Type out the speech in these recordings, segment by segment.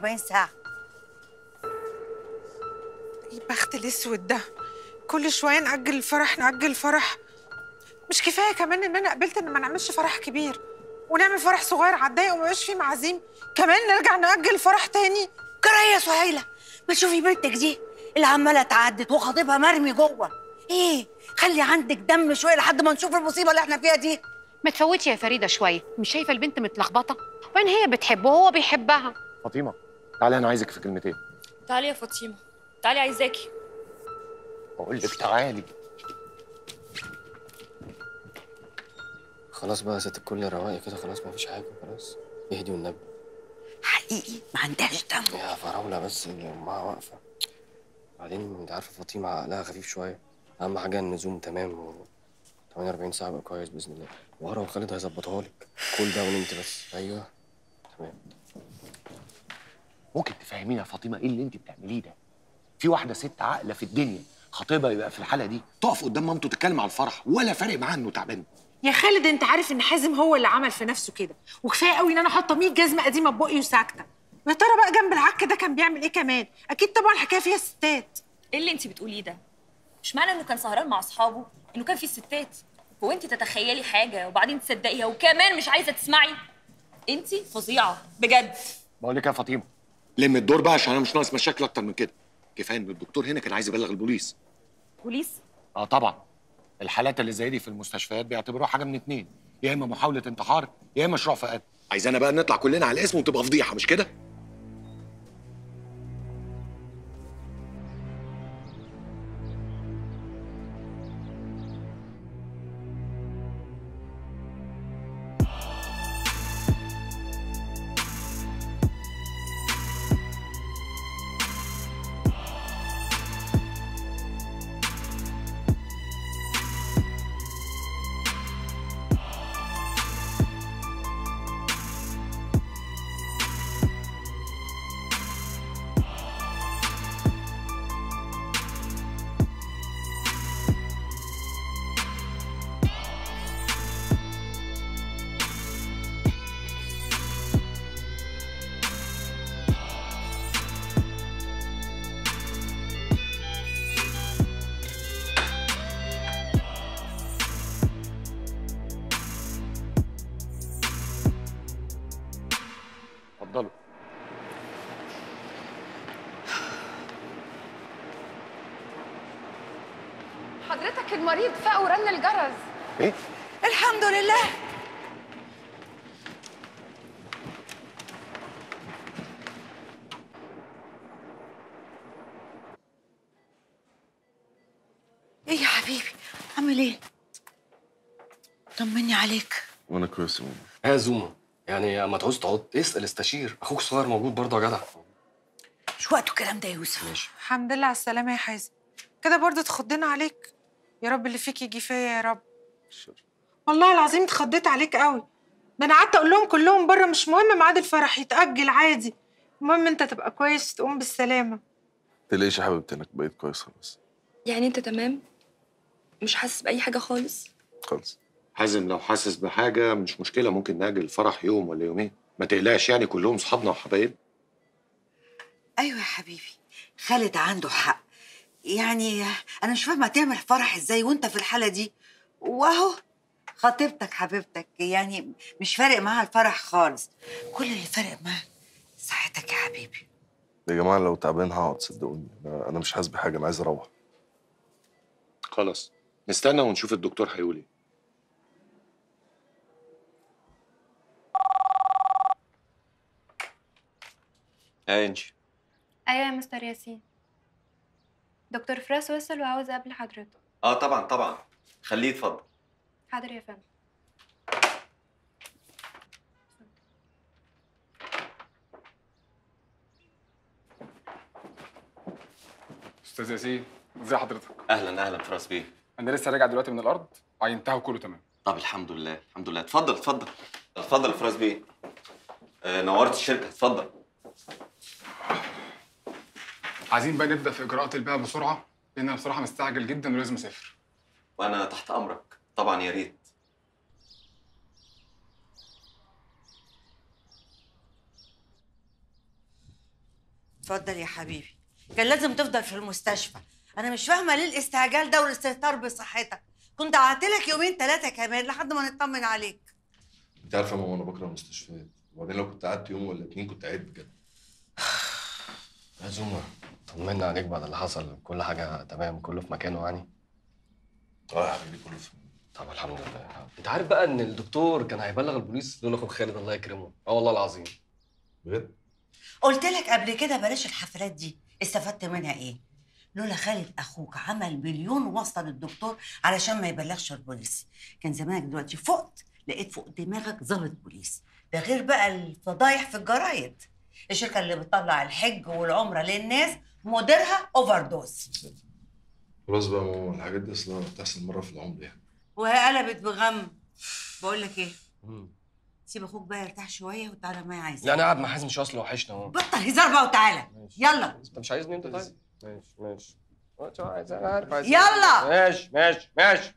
48 ساعه ايه البخت الاسود ده كل شويه ناجل الفرح ناجل الفرح مش كفايه كمان ان انا قبلت ان ما نعملش فرح كبير ونعمل فرح صغير على الضيق وما يبقاش فيه معازيم كمان نرجع ناجل فرح تاني جرى يا سهيله ما تشوفي بنتك دي اللي عماله تعدد وخطيبها مرمي جوه ايه خلي عندك دم شويه لحد ما نشوف المصيبه اللي احنا فيها دي ما تفوتي يا فريده شويه مش شايفه البنت متلخبطه وين هي بتحبه وهو بيحبها فاطمه تعالي انا عايزك في كلمتين تعالي يا فاطمه تعالي عايزاكي بقول لك تعالي خلاص بقى يا ست الكل رواقي كده خلاص ما فيش حاجه خلاص اهدي والنبي حقيقي ما عندهاش دم يا فراوله بس اللي امها واقفه بعدين انت عارفه فاطمه عقلها خفيف شويه اهم حاجه النزوم تمام و 48 ساعه بقى كويس باذن الله وهرا وخالد هيظبطها لك كل ده ونمت بس ايوه تمام ممكن تفهمينا يا فاطمه ايه اللي انت بتعمليه ده في واحده ست عاقله في الدنيا خطيبها يبقى في الحاله دي تقف قدام مامته تتكلم على الفرح ولا فارق معاها انه تعبان يا خالد انت عارف ان حازم هو اللي عمل في نفسه كده وكفايه قوي ان انا حاطه 100 جزمه قديمه ببقي وساكته يا ترى بقى جنب العك ده كان بيعمل ايه كمان اكيد طبعا الحكايه فيها ستات ايه اللي انت بتقوليه ده مش معنى انه كان سهران مع اصحابه انه كان في ستات هو انت تتخيلي حاجه وبعدين تصدقيها وكمان مش عايزه تسمعي انت فظيعه بجد بقول لك يا فاطمه لم الدور بقى عشان انا مش ناقص مشاكل اكتر من كده كفايه ان الدكتور هنا كان عايز يبلغ البوليس بوليس اه طبعا الحالات اللي زي دي في المستشفيات بيعتبروها حاجه من اتنين يا اما محاوله انتحار يا اما مشروع في قتل عايزانا بقى نطلع كلنا على الاسم وتبقى فضيحه مش كده اتفضلوا حضرتك المريض فاق ورن الجرس ايه الحمد لله ايه يا حبيبي عامل ايه طمني عليك وانا كويس يا ماما ها زوما يعني ما تعوز تقعد اسال استشير اخوك الصغير موجود برضه يا جدع مش وقته الكلام ده يا يوسف ماشي الحمد لله على السلامه يا حازم كده برضه اتخضينا عليك يا رب اللي فيك يجي فيا يا رب والله العظيم اتخضيت عليك قوي ده انا قعدت اقول لهم كلهم بره مش مهم ميعاد الفرح يتاجل عادي المهم انت تبقى كويس تقوم بالسلامه تلاقيش يا حبيبتي انك بقيت كويس خلاص يعني انت تمام مش حاسس باي حاجه خالص خالص حازم لو حاسس بحاجه مش مشكله ممكن ناجل الفرح يوم ولا يومين ما تقلقش يعني كلهم صحابنا وحبايبنا ايوه يا حبيبي خالد عنده حق يعني انا مش فاهمه تعمل فرح ازاي وانت في الحاله دي واهو خطيبتك حبيبتك يعني مش فارق معاها الفرح خالص كل اللي فارق معاها صحتك يا حبيبي يا جماعه لو تعبان هقعد صدقوني انا أنا مش حاسس بحاجه انا عايز اروح خلاص نستنى ونشوف الدكتور هيقول ايه ها انجي ايوه يا مستر ياسين دكتور فراس وصل وعاوز اقابل حضرته اه طبعا طبعا خليه يتفضل حاضر يا فندم استاذ ياسين ازي حضرتك اهلا اهلا فراس بيه انا لسه راجع دلوقتي من الارض عينتها وكله تمام طب الحمد لله الحمد لله اتفضل اتفضل اتفضل يا فراس بيه آه نورت الشركه اتفضل عايزين بقى نبدا في اجراءات البيع بسرعه لان انا بصراحه مستعجل جدا ولازم اسافر وانا تحت امرك طبعا يا ريت اتفضل يا حبيبي كان لازم تفضل في المستشفى انا مش فاهمه ليه الاستعجال ده والاستهتار بصحتك كنت قعدت يومين ثلاثه كمان لحد ما نطمن عليك انت عارفه يا ماما انا بكره المستشفيات وبعدين لو كنت قعدت يوم ولا اتنين كنت قاعد بجد يا زوما طمنا عليك بعد اللي حصل كل حاجه تمام كله في مكانه يعني اه يا حبيبي كله في طب الحمد لله انت عارف بقى ان الدكتور كان هيبلغ البوليس لولا اخوك خالد الله يكرمه اه والله العظيم بجد قلت لك قبل كده بلاش الحفلات دي استفدت منها ايه لولا خالد اخوك عمل مليون وصل للدكتور علشان ما يبلغش البوليس كان زمانك دلوقتي فقت لقيت فوق دماغك ضابط بوليس ده غير بقى الفضايح في الجرايد الشركه اللي بتطلع الحج والعمره للناس مديرها اوفر دوز خلاص بقى يا ماما الحاجات دي اصلا بتحصل مره في العمر يعني وهي قلبت بغم بقول لك ايه سيب اخوك بقى يرتاح شويه وتعالى معايا عايزك يعني قاعد مع حازم شو اصله وحشنا اهو بطل هزار بقى وتعالى يلا انت مش عايزني انت طيب ماشي ماشي مش عايز انا عارف عايز يلا. ماشي ماشي ماشي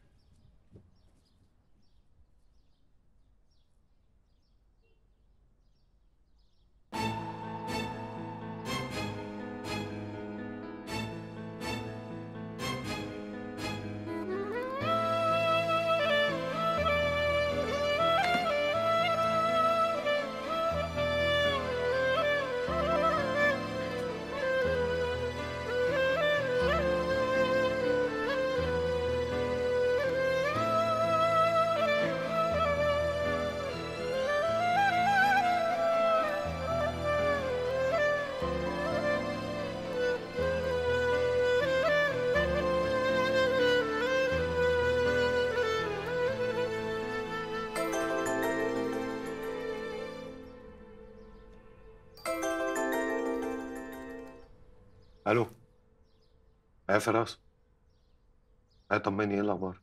الو يا فراس اه طمني ايه الاخبار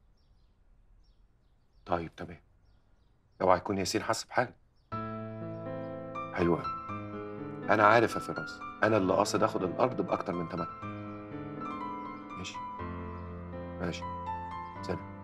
طيب تمام اوعى يكون ياسين حس بحاجه حلو قوي انا عارف يا فراس انا اللي قاصد اخد الارض باكتر من ثمنها ماشي ماشي سلام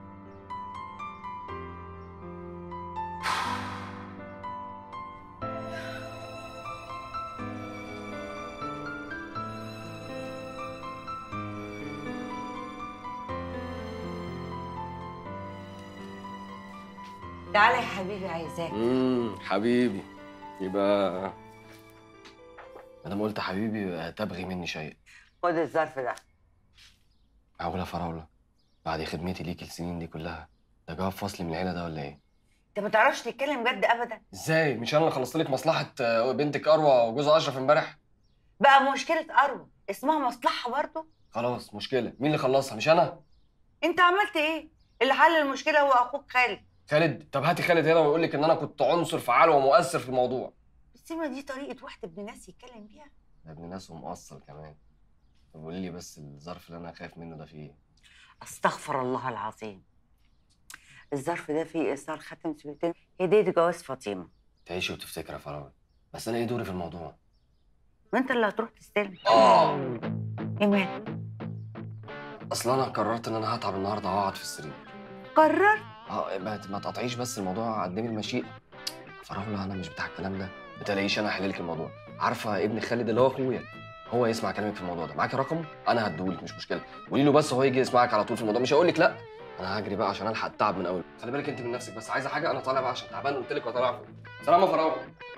تعالى يا حبيبي عايزاك امم حبيبي يبقى ما دام قلت حبيبي يبقى تبغي مني شيء خد الظرف ده معقولة فراولة بعد خدمتي ليك السنين دي كلها ده جواب فصل من العيلة ده ولا ايه؟ انت ما تعرفش تتكلم جد ابدا ازاي؟ مش انا اللي خلصت لك مصلحة آه، بنتك اروى وجوزها اشرف امبارح؟ بقى مشكله اروى اسمها مصلحه برضه خلاص مشكلة مين اللي خلصها مش انا؟ انت عملت ايه اللي حل المشكله هو اخوك خالد خالد طب هاتي خالد هنا ويقول لك ان انا كنت عنصر فعال ومؤثر في الموضوع بس ما دي طريقه واحد ابن ناس يتكلم بيها ده ابن ناس ومقصر كمان طب قولي لي بس الظرف اللي انا خايف منه ده فيه ايه؟ استغفر الله العظيم الظرف ده فيه ايصال خاتم سبيتين هديه جواز فاطمه تعيشي وتفتكري يا فراولة بس انا ايه دوري في الموضوع؟ ما انت اللي هتروح تستلم اه ايه مال اصل انا قررت ان انا هتعب النهارده واقعد في السرير قرر اه ما ما تقطعيش بس الموضوع قدامي المشيئه فراولة انا مش بتاع الكلام ده ما تلاقيش انا احل لك الموضوع عارفه ابن خالد اللي هو اخويا هو يسمع كلامك في الموضوع ده معاكي رقمه انا هديهولك مش مشكله قولي له بس هو يجي يسمعك على طول في الموضوع مش هقول لك لا انا هجري بقى عشان الحق التعب من اول خلي بالك انت من نفسك بس عايزه حاجه انا طالع بقى عشان تعبان قلت لك وطالع فوق سلام يا فراولة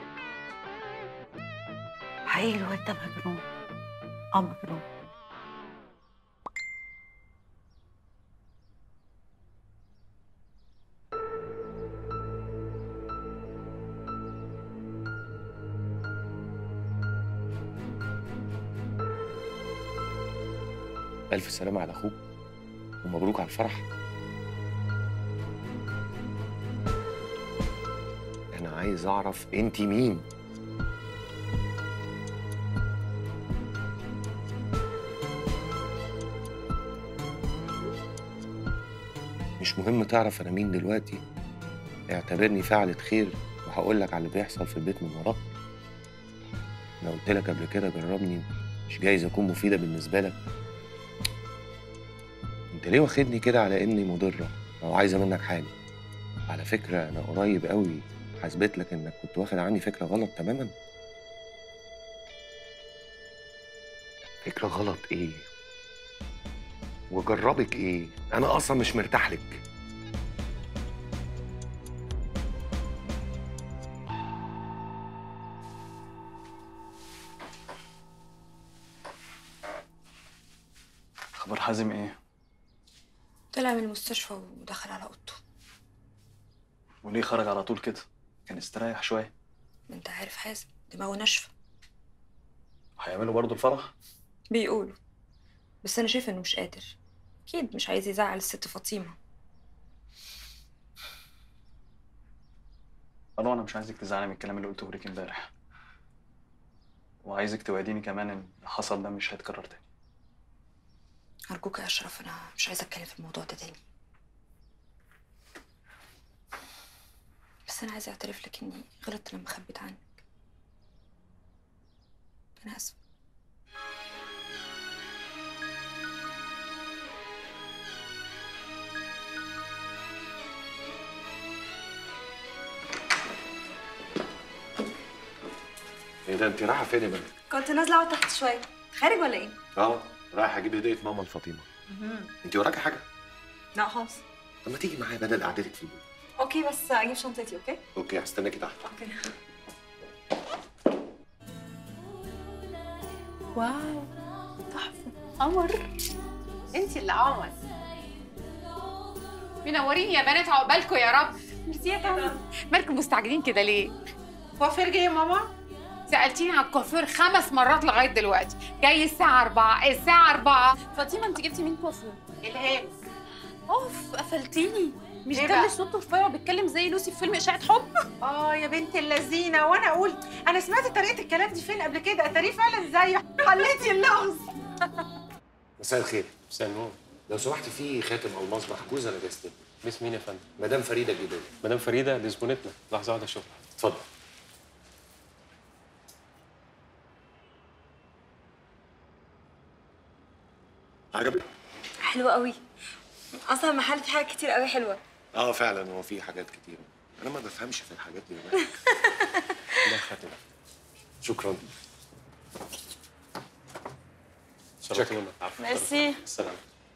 حقيقي الواد ده مجنون اه مجنون الف سلامه على اخوك ومبروك على الفرح انا عايز اعرف انت مين مش مهم تعرف انا مين دلوقتي اعتبرني فعلة خير وهقول لك على اللي بيحصل في البيت من وراك انا قلت لك قبل كده جربني مش جايز اكون مفيده بالنسبه لك انت ليه واخدني كده على اني مضره او عايزه منك حاجه على فكره انا قريب قوي هثبت لك انك كنت واخد عني فكره غلط تماما فكرة غلط ايه وجربك ايه انا اصلا مش مرتاح لك خبر حازم ايه طلع من المستشفى ودخل على اوضته وليه خرج على طول كده كان استريح شويه ما انت عارف حازم دماغه ناشفه هيعملوا برضه الفرح بيقولوا بس انا شايفه انه مش قادر اكيد مش عايز يزعل الست فاطمه انا انا مش عايزك تزعلي من الكلام اللي قلته لك امبارح وعايزك توعديني كمان ان اللي حصل ده مش هيتكرر تاني ارجوك يا اشرف انا مش عايزه اتكلم في الموضوع ده تاني بس انا عايزه اعترف لك اني غلطت لما خبيت عنك انا اسفه ايه ده انت رايحه فين يا بنت كنت نازله اقعد تحت شويه خارج ولا ايه اه رايح اجيب هديه ماما لفاطمه انت وراكي حاجه لا خالص طب ما تيجي معايا بدل قعدتك في البيت اوكي بس اجيب شنطتي اوكي اوكي هستناكي تحت اوكي واو تحفه قمر انت اللي قمر منورين يا بنات عقبالكم يا رب ميرسي يا طنط مالكم مستعجلين كده ليه؟ كوافير جه يا ماما سألتيني على الكوافير خمس مرات لغاية دلوقتي جاي الساعة 4 الساعة 4 فاطمه انت جبتي مين كوافير الهام اوف قفلتيني مش إيه ده بقى؟ اللي صوته رفيع وبيتكلم زي لوسي في فيلم اشاعه حب اه يا بنت اللذينه وانا قلت انا سمعت طريقه الكلام دي فين قبل كده اتاريه فعلا زي حليتي اللغز مساء الخير مساء النور لو سمحت في خاتم الماس محجوز انا جايز باسم مين يا فندم؟ مدام فريده الجديدة مدام فريده دي زبونتنا لحظه واحده اشوفها اتفضل عجبك حلوه قوي اصلا المحل فيه حاجات كتير قوي حلوه اه فعلا هو في حاجات كتير انا ما بفهمش في الحاجات دي يا بنت. ده خاتم شكرا شكرا عفوا ميرسي. السلام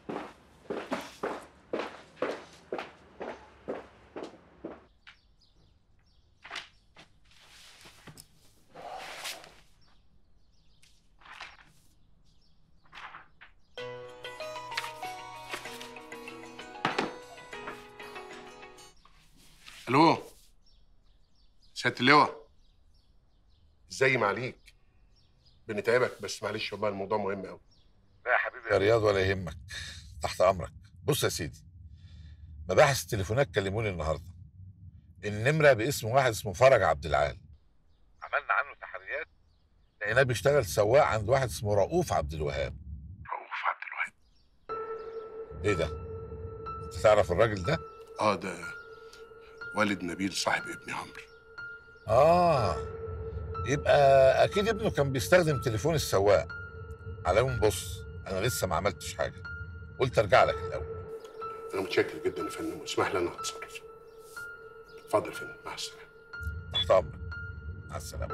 الو سيادة اللواء ازاي معليك بنتعبك بس معلش والله الموضوع مهم قوي لا يا حبيبي يا رياض ولا يهمك تحت امرك بص يا سيدي مباحث التليفونات كلموني النهارده النمره باسم واحد اسمه فرج عبد العال عملنا عنه تحريات لقيناه بيشتغل سواق عند واحد اسمه رؤوف عبد الوهاب رؤوف عبد الوهاب ايه ده انت تعرف الراجل ده اه ده والد نبيل صاحب ابني عمرو اه يبقى اكيد ابنه كان بيستخدم تليفون السواق على العموم بص انا لسه ما عملتش حاجه قلت ارجع لك الاول انا متشكر جدا يا فندم واسمح لي انا اتصرف اتفضل يا فندم مع السلامه تحت امرك مع السلامه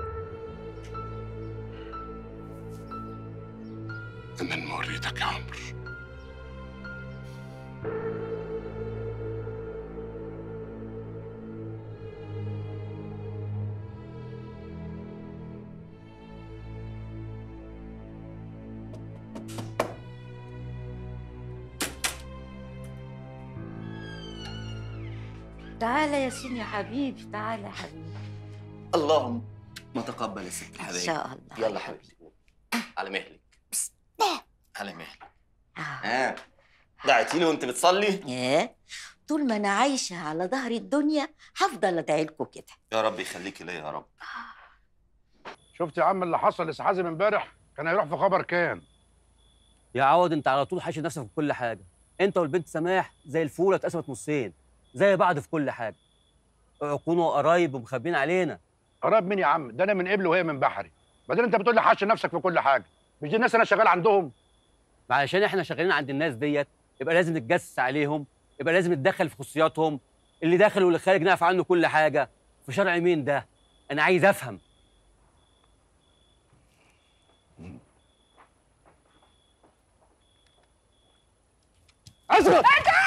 انا اللي وريتك يا عمرو تعالى يا سين يا حبيبي تعالى يا حبيبي اللهم ما تقبل يا ست الحبايب إن شاء الله يلا حبيبتي على مهلك على مهلك ها دعيتي لي وانت بتصلي ايه طول ما انا عايشه على ظهر الدنيا هفضل ادعي لكم كده يا رب يخليكي ليا يا رب شفت يا عم اللي حصل لسي حازم امبارح كان هيروح في خبر كام يا عوض انت على طول حاشي نفسك في كل حاجه انت والبنت سماح زي الفوله اتقسمت نصين زي بعض في كل حاجه كونوا قرايب ومخبين علينا قراب مين يا عم ده انا من قبل وهي من بحري بعدين انت بتقول لي حاشي نفسك في كل حاجه مش دي الناس انا شغال عندهم ما علشان احنا شغالين عند الناس ديت يبقى لازم نتجسس عليهم يبقى لازم نتدخل في خصوصياتهم اللي داخل واللي خارج نعرف عنه كل حاجه في شرع مين ده انا عايز افهم اسمع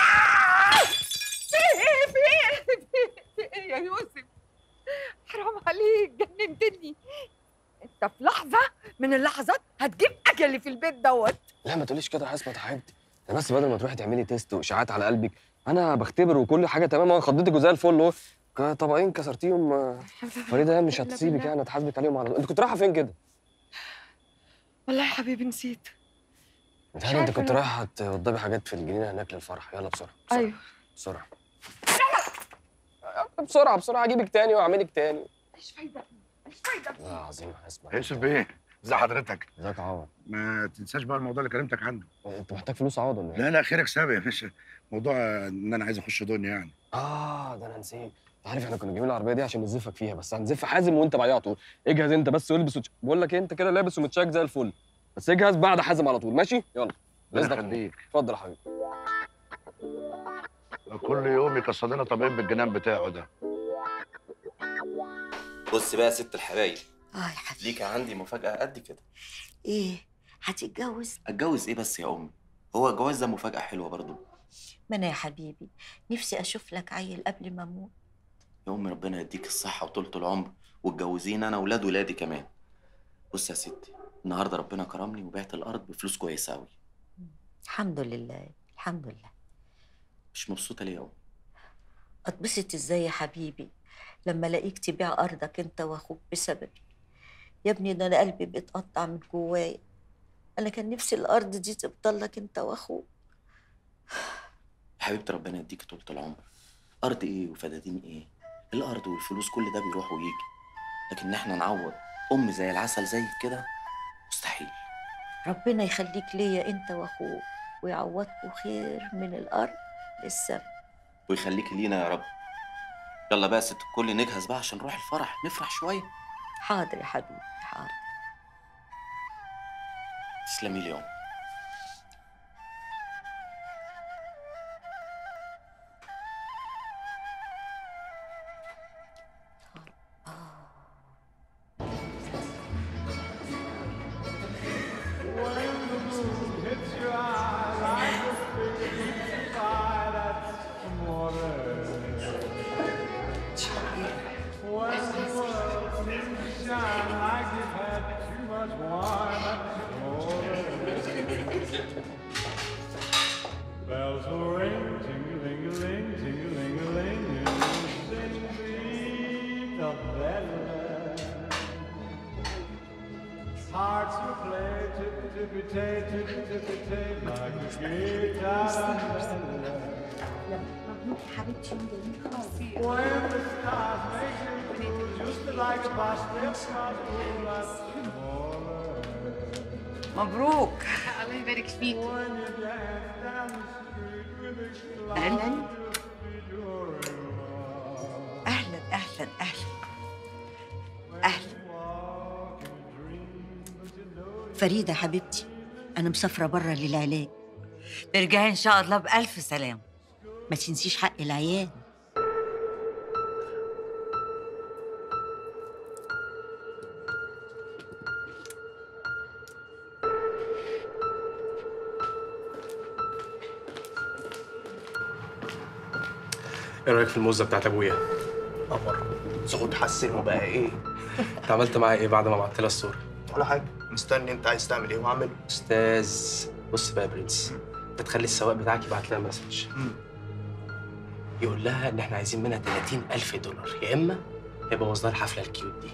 في ايه في ايه في ايه يا يوسف حرام عليك جننتني انت في لحظه من اللحظات هتجيب اجلي في البيت دوت لا ما تقوليش كده يا حسمت يا حبيبتي انا بس بدل ما تروحي تعملي تيست واشاعات على قلبك انا بختبر وكل حاجه تمام اهو خضتك وزي الفل اهو ك- طبقين كسرتيهم آه، فريده مش هتسيبك يعني هتحاسبك عليهم على انت كنت رايحه فين كده؟ والله يا حبيبي نسيت متهيألي انت عارفة كنت أنا. رايحه توضبي حاجات في الجنينه هناك للفرح يلا بسرعه ايوه بسرعه بسرعه بسرعه اجيبك تاني واعملك تاني مش فايده مش فايده لا عظيم يا حسمت يوسف بيه ازي حضرتك ازيك يا عوض ما تنساش بقى الموضوع اللي كلمتك عنه انت محتاج فلوس عوض ولا ايه؟ لا لا خيرك سابق يا باشا موضوع ان انا عايز اخش دنيا يعني اه ده انا نسيت انت عارف احنا كنا جايبين العربيه دي عشان نزفك فيها بس هنزف حازم وانت بعديها على طول اجهز انت بس والبس وتش... بقول لك ايه انت كده لابس ومتشاك زي الفل بس اجهز بعد حازم على طول ماشي يلا ربنا رزقك يخليك. اتفضل يا حبيبي كل يوم يكسر لنا طبيب بالجنان بتاعه ده بص بقى يا ست الحبايب اه يا حبيبي ليك عندي مفاجأة قد كده ايه هتتجوز اتجوز ايه بس يا امي هو الجواز ده مفاجأة حلوة برضو ما انا يا حبيبي نفسي اشوف لك عيل قبل ما اموت يا امي ربنا يديك الصحة وطولة العمر وتجوزيني انا ولاد ولادي كمان بص يا ستي النهارده ربنا كرمني وبعت الارض بفلوس كويسة قوي الحمد لله الحمد لله مش مبسوطة ليه يا امي اتبسط ازاي يا حبيبي لما الاقيك تبيع ارضك انت واخوك بسببي يا ابني ده انا قلبي بيتقطع من جوايا انا كان نفسي الارض دي تفضل لك انت واخوك يا حبيبتي ربنا يديك طولة العمر ارض ايه وفدادين ايه الارض والفلوس كل ده بيروح ويجي لكن احنا نعوض ام زي العسل زيك كده مستحيل ربنا يخليك ليا انت واخوك ويعوضكوا خير من الارض للسما ويخليك لينا يا رب يلا بقى يا ست الكل نجهز بقى عشان نروح الفرح نفرح شويه حاضر يا حبيبي حاضر تسلمي لي يا أم. Bells will ring, ting-a-ling-a-ling, ting-a-ling-a-ling, in the beat of bell. Hearts will play tippy-tippy-tay, tippy-tippy-tay, like a guitar. حبيبتي When the stars make you blue, just like a bus steps on moonlight. مبروك الله يبارك فيك اهلا اهلا اهلا اهلا اهلا فريده حبيبتي انا مسافره بره للعلاج ترجعي ان شاء الله بالف سلام ما تنسيش حق العيال ايه رايك في الموزه بتاعت ابويا؟ قمر صوت حسن وبقى ايه انت عملت معايا ايه بعد ما بعت لها الصوره؟ ولا حاجه مستني انت عايز تعمل ايه واعمله استاذ بص بقى يا برنس انت تخلي السواق بتاعك يبعت لها مسج يقول لها ان احنا عايزين منها 30000 دولار يا اما يبوظ لها الحفله الكيوت دي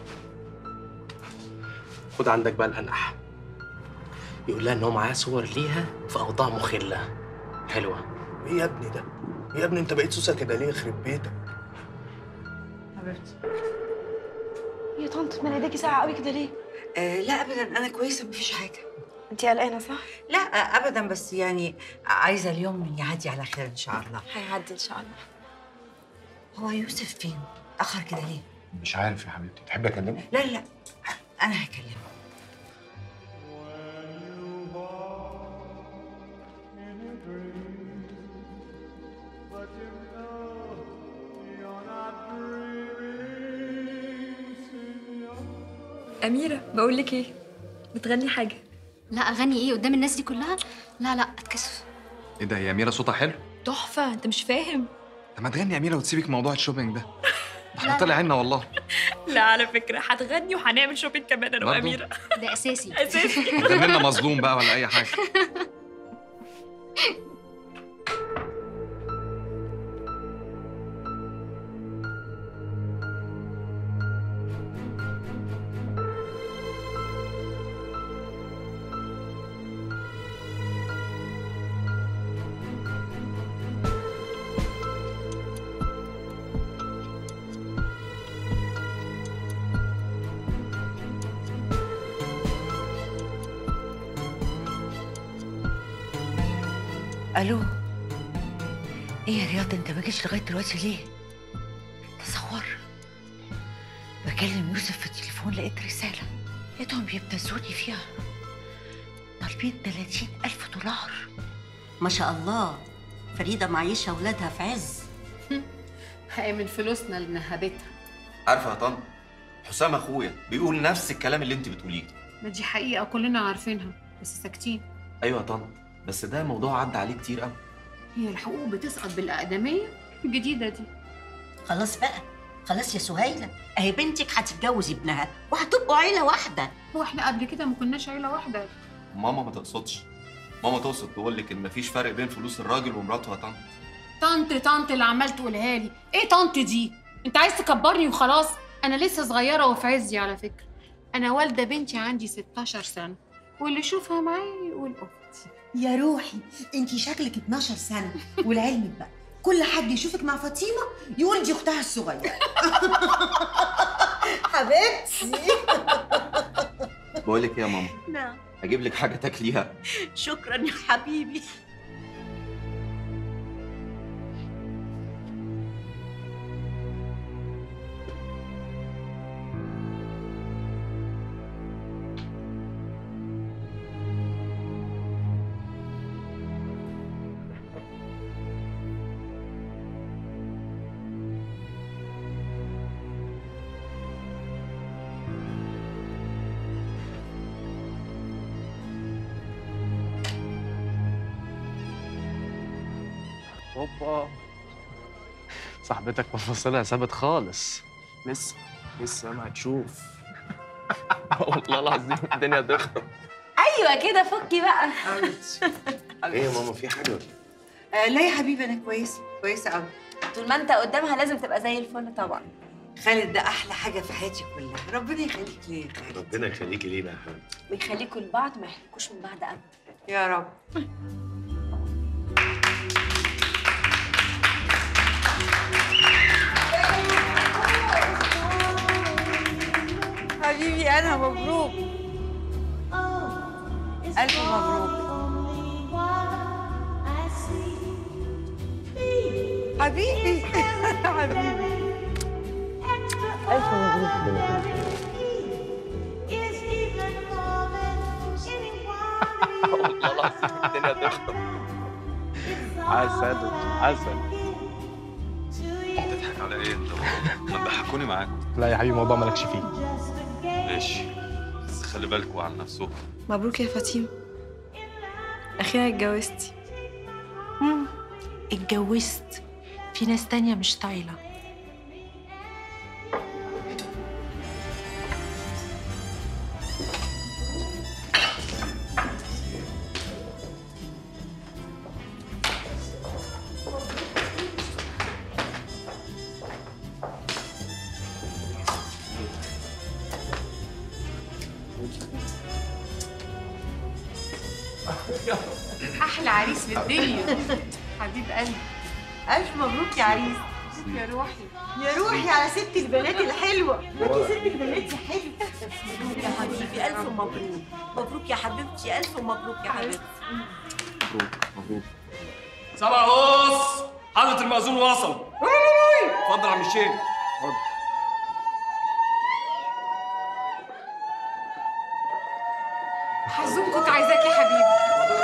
خد عندك بقى الانح يقول لها ان هو معاه صور ليها في اوضاع مخله حلوه ايه يا ابني ده يا ابني انت بقيت سوسه كده ليه يخرب بيتك حبيبتي يا طنط ما ايديكي ساعة قوي كده ليه؟ آه لا ابدا انا كويسه مفيش حاجه انت قلقانة صح؟ لا آه ابدا بس يعني عايزه اليوم يعدي على خير ان شاء الله هيعدي ان شاء الله هو يوسف فين اخر كده ليه مش عارف يا حبيبتي تحب اكلمه لا لا انا هكلمه أميرة بقول لك ايه؟ بتغني حاجة لا اغني ايه قدام الناس دي كلها لا لا اتكسف ايه ده هي اميره صوتها حلو تحفه انت مش فاهم طب ما تغني يا اميره وتسيبك موضوع الشوبينج ده ده احنا طلع عنا والله لا على فكره هتغني وهنعمل شوبينج كمان انا برضو؟ واميره ده اساسي اساسي غني لنا مظلوم بقى ولا اي حاجه الو ايه يا رياض انت ما جيتش لغايه دلوقتي ليه تصور بكلم يوسف في التليفون لقيت رساله لقيتهم بيبتزوني فيها طالبين 30 ألف دولار ما شاء الله فريدة معيشة أولادها في عز هي من فلوسنا اللي نهبتها عارفه يا طنط حسام اخويا بيقول نفس الكلام اللي انت بتقوليه ما دي حقيقة كلنا عارفينها بس ساكتين ايوه يا طنط بس ده موضوع عدى عليه كتير قوي هي الحقوق بتسقط بالأقدمية الجديدة دي خلاص بقى خلاص يا سهيلة أهي بنتك هتتجوز ابنها وهتبقوا عيلة واحدة هو احنا قبل كده ما كناش عيلة واحدة ماما ما تقصدش ماما تقصد تقول لك ان مفيش فرق بين فلوس الراجل ومراته يا طنط طنط طنط اللي عمال تقولها لي ايه طنط دي انت عايز تكبرني وخلاص انا لسه صغيرة وفي عزي على فكرة انا والدة بنتي عندي 16 سنة واللي يشوفها معايا يقول اختي يا روحي انتي شكلك 12 سنه ولعلمك بقى كل حد يشوفك مع فاطمه يقول دي اختها الصغيره حبيبتي بقول لك ايه يا ماما نعم اجيب لك حاجه تاكليها شكرا يا حبيبي اوبا صاحبتك مفصلها ثابت خالص لسه لسه ما هتشوف والله العظيم الدنيا تخرب ايوه كده فكي بقى ايه يا ماما في حاجه آه لا يا حبيبي انا كويسه كويسه قوي طول ما انت قدامها لازم تبقى زي الفل طبعا خالد ده احلى حاجه في حياتي كلها ربنا يخليك ليه ربنا يخليكي لينا يا حبيبتي ويخليكوا لبعض ما يحرمكوش من بعض ابدا يا رب حبيبي انا مبروك الف مبروك حبيبي حبيبي الف مبروك والله العظيم الدنيا تخرب عسل عسل بتضحك على ايه انت ما تضحكوني معاكم لا يا حبيبي الموضوع مالكش فيه ماشي بس خلي بالكوا على نفسكم مبروك يا فاطمة أخيرا اتجوزتي اتجوزت في ناس تانية مش طايلة احلى عريس في الدنيا حبيب قلبي الف مبروك يا عريس يا روحي يا روحي على ست البنات الحلوه انتي ست البنات حلوه مبروك يا حبيبي ألف مبروك مبروك يا حبيبتي ألف مبروك يا حبيبتي مبروك مبروك سبع ونص حضرة المأذون وصل اتفضل يا عم الشيخ حزوم كنت عايزاك يا حبيبي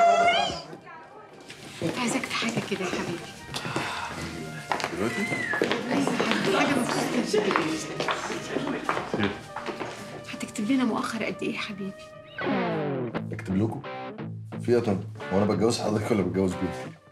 كنت عايزاك في حاجه كده يا حبيبي دلوقتي حاجه ما تفكرش كده هتكتب لنا مؤخر قد ايه يا حبيبي اكتب لكم في ايه يا طنط هو انا بتجوز حضرتك ولا بتجوز بنتي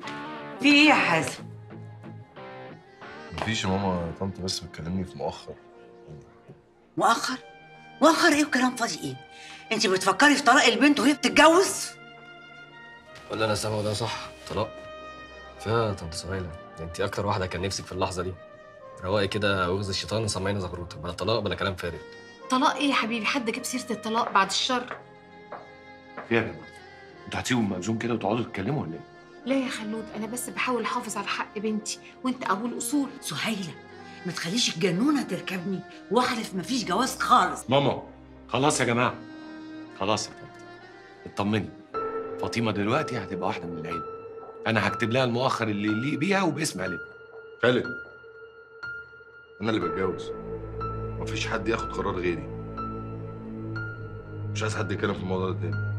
في ايه يا حازم مفيش يا ماما طنط بس بتكلمني في مؤخر مؤخر مؤخر ايه وكلام فاضي ايه انت بتفكري في طلاق البنت وهي بتتجوز ولا انا سامعه ده صح طلاق فيها طنط سهيلة ده انت اكتر واحده كان نفسك في اللحظه دي رواقي كده وغز الشيطان سمعينا زغروطه بلا طلاق بلا كلام فارغ طلاق ايه يا حبيبي حد جاب سيره الطلاق بعد الشر في يا جماعه انتوا هتسيبوا المأذون كده وتقعدوا تتكلموا ولا ايه؟ لا يا خلود انا بس بحاول احافظ على حق بنتي وانت ابو الاصول سهيله ما تخليش الجنونه تركبني واحلف مفيش جواز خالص ماما خلاص يا جماعه خلاص يا طنط اطمني فاطمه دلوقتي هتبقى واحده من العيله انا هكتب لها المؤخر اللي يليق بيها وباسم عيلتها خالد انا اللي بتجوز مفيش حد ياخد قرار غيري مش عايز حد يتكلم في الموضوع ده تاني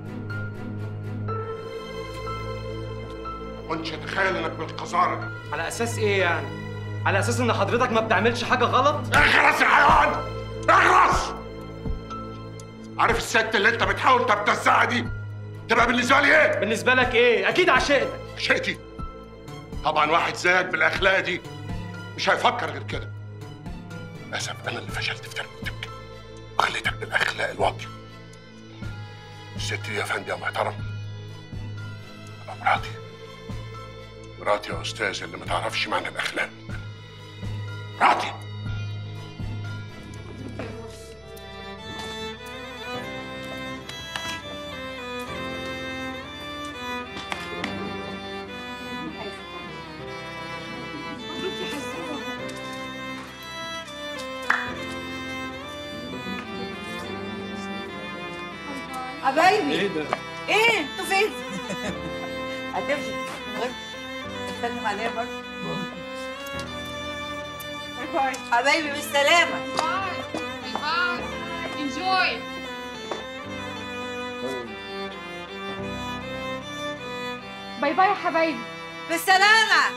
كنتش اتخيل انك بالقذاره دي على اساس ايه يعني؟ على اساس ان حضرتك ما بتعملش حاجه غلط؟ اخرس يا حيوان اخرس عارف الست اللي انت بتحاول تبتزها دي تبقى بالنسبه لي ايه؟ بالنسبه لك ايه؟ اكيد عشقتك عشقتي طبعا واحد زيك بالاخلاق دي مش هيفكر غير كده للاسف انا اللي فشلت في تربيتك وخليتك بالاخلاق الواطيه الست دي يا فندم يا محترم تبقى مراتي مراتي يا استاذ اللي ما تعرفش معنى الاخلاق مراتي حبايبي ايه ده؟ ايه انتوا فين هتمشي المهم تسلم عليا برضه باي باي حبايبي بالسلامه باي باي انجوي باي باي يا حبايبي بالسلامه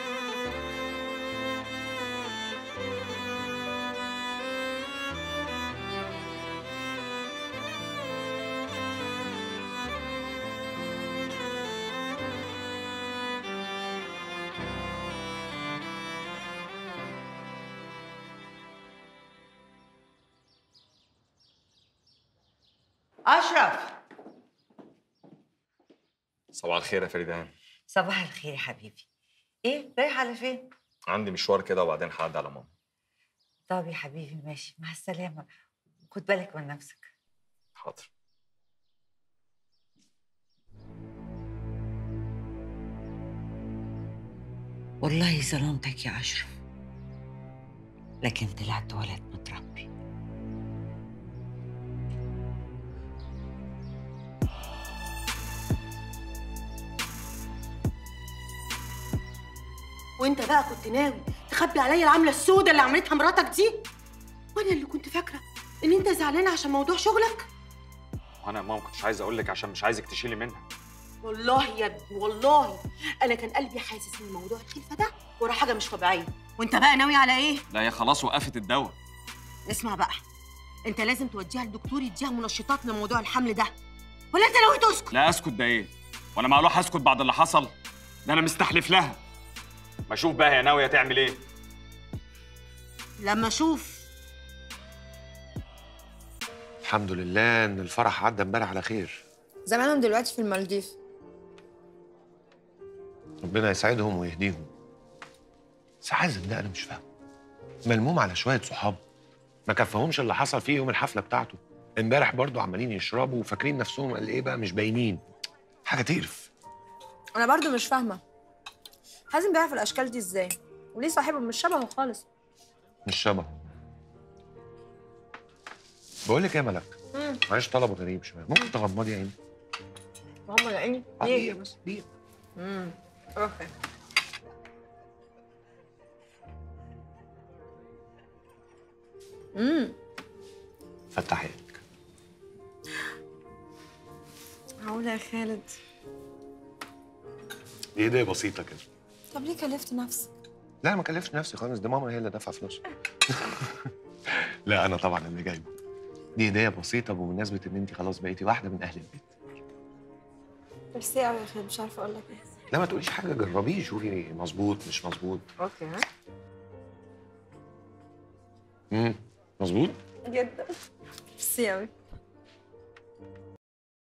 اشرف صباح الخير يا فريدان صباح الخير يا حبيبي ايه رايح على فين عندي مشوار كده وبعدين هعدي على ماما طب يا حبيبي ماشي مع السلامه خد بالك من نفسك حاضر والله ظلمتك يا اشرف لكن طلعت ولد متربي وانت بقى كنت ناوي تخبي عليا العمله السوداء اللي عملتها مراتك دي وانا اللي كنت فاكره ان انت زعلان عشان موضوع شغلك وانا يا ماما ما كنتش عايز اقول لك عشان مش عايزك تشيلي منها والله يا ابني والله انا كان قلبي حاسس ان موضوع الخلفه ده وراه حاجه مش طبيعيه وانت بقى ناوي على ايه لا هي خلاص وقفت الدواء اسمع بقى انت لازم توديها لدكتور يديها منشطات لموضوع الحمل ده ولا انت ناوي تسكت لا اسكت ده ايه وانا معلوح اسكت بعد اللي حصل ده انا مستحلف لها ما اشوف بقى هي ناويه تعمل ايه لما اشوف الحمد لله ان الفرح عدى امبارح على خير زمانهم دلوقتي في المالديف ربنا يسعدهم ويهديهم بس حازم ده انا مش فاهم ملموم على شويه صحاب ما كفاهمش اللي حصل فيه يوم الحفله بتاعته امبارح برضو عمالين يشربوا وفاكرين نفسهم قال ايه بقى مش باينين حاجه تقرف انا برضو مش فاهمه حازم بيعرف الاشكال دي ازاي وليه صاحبه مش شبهه خالص مش شبهه بقول لك ايه يا ملك امم معلش طلب غريب شويه ممكن تغمضي عيني هم عيني آه، ليه دقيقة بس دقيقة امم اوكي امم فتحي عينك هقول يا خالد دي هديه بسيطه كده طب ليه كلفت نفسك لا ما كلفش نفسي خالص دي ماما هي اللي دافعه فلوسها لا انا طبعا اللي جايبه دي هديه بسيطه بمناسبه ان انت خلاص بقيتي واحده من اهل البيت ميرسي قوي يا خالد مش عارفه اقول لك ايه لا ما تقوليش حاجه جربيه شوفي مظبوط مش مظبوط اوكي ها امم مظبوط جدا ميرسي قوي